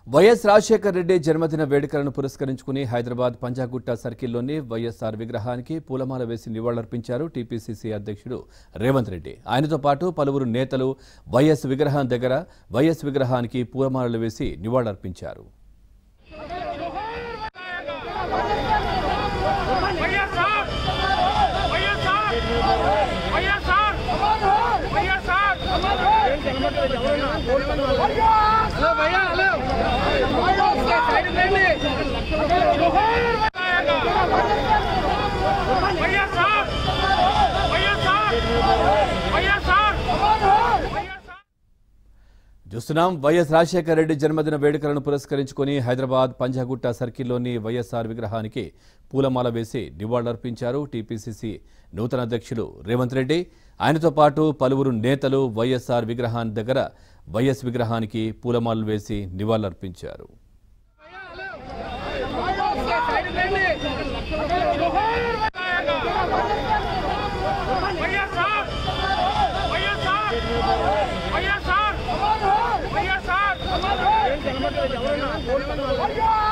YS Rajasekhar Reddy జన్మదిన వేడుకలను పురస్కరించుకుని హైదరాబాద్ పంజాగుట్ట సర్కిల్లోని వైఎస్ఆర్ విగ్రహానికి పూలమాల వేసి నివాళులర్పించారు టీపీసీసీ అధ్యక్షుడు రేవంత్ రెడ్డి ఆయనతో పాటు పలువురు నేతలు వైఎస్ విగ్రహం దగ్గర వైఎస్ విగ్రహానికి పూలమాలలు వేసి నివాళులర్పించారు వైఎస్ఆర్ వైఎస్ఆర్ వైఎస్ఆర్ వైఎస్ఆర్ హలో భయ్యా హలో సైడ్ రండి వైఎస్ఆర్ వైఎస్ఆర్ వైఎస్ఆర్ వైఎస్ఆర్ చూస్తున్నాం వైఎస్ రాజశేఖర రెడ్డి జన్మదిన వేడుకలను పురస్కరించుకుని హైదరాబాద్ పంజాగుట్ట సర్కిల్లోని వైఎస్ఆర్ విగ్రహానికి పూలమాల వేసి నివాళులర్పించారు టీపీసీసీ నూతన అధ్యక్షులు రేవంత్ రెడ్డి ఆయనతో పాటు పలువురు నేతలు వైఎస్ఆర్ విగ్రహాన్ని దగ్గర వైఎస్ విగ్రహానికి పూలమాలలు వేసి నివాళులర్పించారు సైడ్ రండి వైఎస్ఆర్ వైఎస్ఆర్ వైఎస్ఆర్ వైఎస్ఆర్